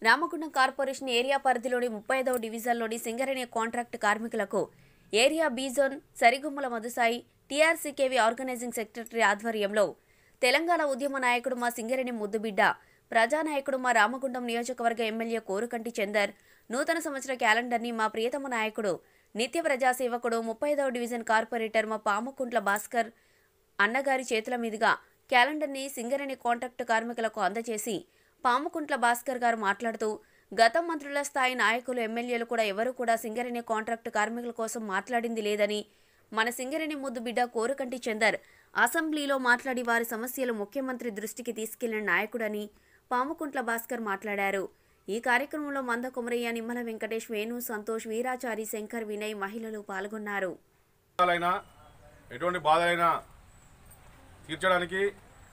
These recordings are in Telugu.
రామగుండం కార్పొరేషన్ ఏరియా పరిధిలోని ముప్పై ఐదవ డివిజన్లోని సింగరేణి కాంట్రాక్ట్ కార్మికులకు area B zone Sarigummala Madhusai TRCKV organizing secretary ఆధ్వర్యంలో తెలంగాణ ఉద్యమ నాయకుడు మా సింగరేణి ముద్దుబిడ్డ ప్రజానాయకుడు మా రామగుండం నియోజకవర్గ ఎమ్మెల్యే కోరుకంటి చందర్ నూతన సంవత్సర క్యాలెండర్ని మా ప్రియతమ నాయకుడు నిత్య ప్రజాసేవకుడు ముప్పై ఐదవ డివిజన్ కార్పొరేటర్ మా పాముకుంట్ల భాస్కర్ అన్నగారి చేతుల మీదుగా క్యాలెండర్ని సింగరేణి కాంట్రాక్టు కార్మికులకు అందజేసి పాముకుంట్ల భాస్కర్ గారు మాట్లాడుతూ గత మంత్రుల స్థాయి నాయకులు ఎమ్మెల్యేలు కూడా ఎవరూ కూడా సింగరేణి కాంట్రాక్టు కార్మికుల కోసం మాట్లాడింది లేదని మన సింగరేణి ముద్దు బిడ్డ కోరుకంటి చందర్ అసెంబ్లీలో మాట్లాడి వారి సమస్యలు ముఖ్యమంత్రి దృష్టికి తీసుకెళ్లిన నాయకుడని పాముకుంట్ల భాస్కర్ మాట్లాడారు ఈ కార్యక్రమంలో మంద కుమరయ్య నిమ్మల వెంకటేష్ వేణు సంతోష్ వీరాచారి శంకర్ వినయ్ మహిళలు పాల్గొన్నారు బాధలైనా ఎటువంటి బాధలైనా తీర్చడానికి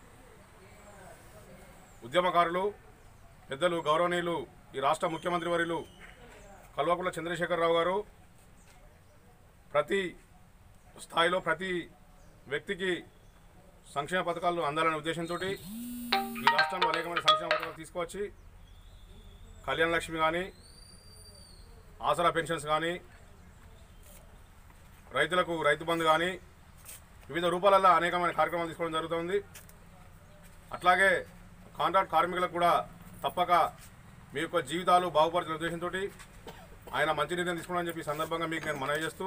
ఉద్యమకారులు పెద్దలు గౌరవనీయులు ఈ రాష్ట్ర ముఖ్యమంత్రి వర్యులు కల్వకుంట్ల చంద్రశేఖరరావు గారు ప్రతి స్థాయిలో ప్రతి వ్యక్తికి సంక్షేమ పథకాలు అందాలనే ఉద్దేశంతో ఈ రాష్ట్రంలో అనేకమైన సంక్షేమ పథకాలు తీసుకువచ్చి కళ్యాణ లక్ష్మి కానీ ఆసరా పెన్షన్స్ కానీ రైతులకు రైతు బంధు కానీ వివిధ రూపాలలో అనేకమైన కార్యక్రమాలు తీసుకోవడం జరుగుతుంది అట్లాగే కాంట్రాక్ట్ కార్మికులకు కూడా తప్పక మీ యొక్క జీవితాలు బాగుపరిచిన ఉద్దేశంతో ఆయన మంచి నిర్ణయం తీసుకున్నారని చెప్పి ఈ సందర్భంగా మీకు నేను మనవి చేస్తూ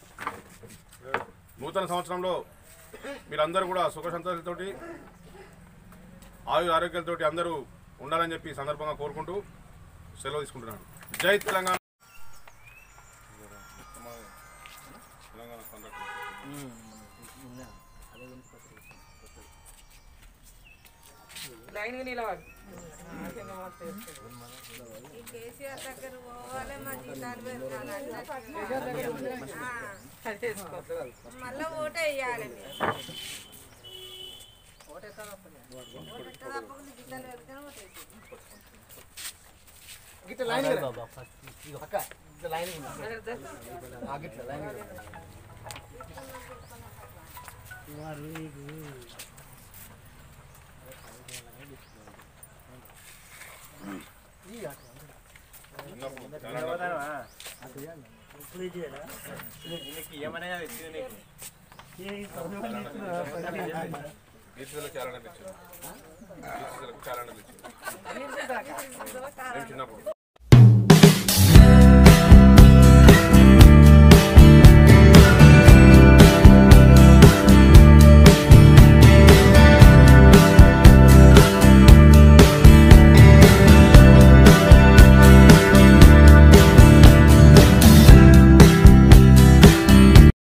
నూతన సంవత్సరంలో మీరందరూ కూడా సుఖ సంతోషాలతోటి ఆయు ఆరోగ్యాలతోటి అందరూ ఉండాలని చెప్పి ఈ సందర్భంగా కోరుకుంటూ సెలవు తీసుకుంటున్నాను జై తెలంగాణ తెలంగాణ కాంట్రాక్ట్ లైన్ నిలబడి కేసీఆర్ దగ్గర పోవాలి మా జీతాలు పెరగాలి మళ్ళీ ఓటే వేయాలి ఓటే తప్పకుండా జీతాలు పెరిగితేనే ఓటే గిట్ల లైన్ అక్క గిట్ల లైన్ ఆ గిట్ల లైన్ ఈసీలకు క్యాలెండర్ ఇచ్చారు ఈసీలకు క్యాలెండర్ ఇచ్చారు మేము చిన్నప్పుడు